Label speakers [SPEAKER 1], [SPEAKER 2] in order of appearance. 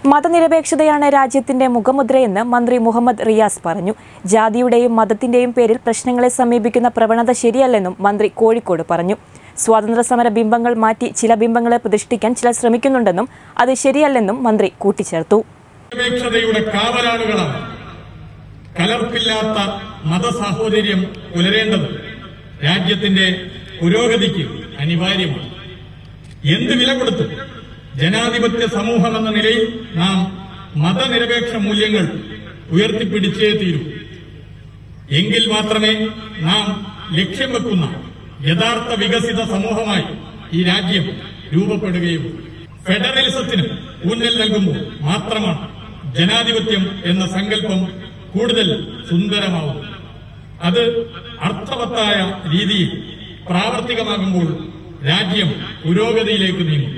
[SPEAKER 1] മതനിരപേക്ഷതയാണ് രാജ്യത്തിന്റെ മുഖമുദ്രയെന്ന് മന്ത്രി മുഹമ്മദ് റിയാസ് പറഞ്ഞു ജാതിയുടെയും മതത്തിന്റെയും പേരിൽ പ്രശ്നങ്ങളെ സമീപിക്കുന്ന പ്രവണത ശരിയല്ലെന്നും മന്ത്രി കോഴിക്കോട് പറഞ്ഞു സ്വാതന്ത്ര്യ സമര ബിംബങ്ങൾ മാറ്റി ചില ബിംബങ്ങളെ പ്രതിഷ്ഠിക്കാൻ ചിലർ ശ്രമിക്കുന്നുണ്ടെന്നും അത് ശരിയല്ലെന്നും മന്ത്രി കൂട്ടിച്ചേർത്തു
[SPEAKER 2] നിരപേക്ഷതയുടെ കാവലാളുകളാണ് കലർപ്പില്ലാത്ത മതസാഹോദര്യം പുലരേണ്ടത് രാജ്യത്തിന്റെ പുരോഗതിക്ക് അനിവാര്യമാണ് എന്ത് വില കൊടുത്തു ജനാധിപത്യ സമൂഹം എന്ന നിലയിൽ നാം മതനിരപേക്ഷ മൂല്യങ്ങൾ ഉയർത്തിപ്പിടിച്ചേ തീരൂ എങ്കിൽ മാത്രമേ നാം ലക്ഷ്യം വെക്കുന്ന യഥാർത്ഥ വികസിത സമൂഹമായി ഈ രാജ്യം രൂപപ്പെടുകയുള്ളൂ ഫെഡറലിസത്തിന് ഊന്നൽ നൽകുമ്പോൾ മാത്രമാണ് ജനാധിപത്യം എന്ന സങ്കല്പം കൂടുതൽ സുന്ദരമാവും അത് അർത്ഥവത്തായ രീതിയിൽ പ്രാവർത്തികമാകുമ്പോൾ രാജ്യം പുരോഗതിയിലേക്ക് നീങ്ങും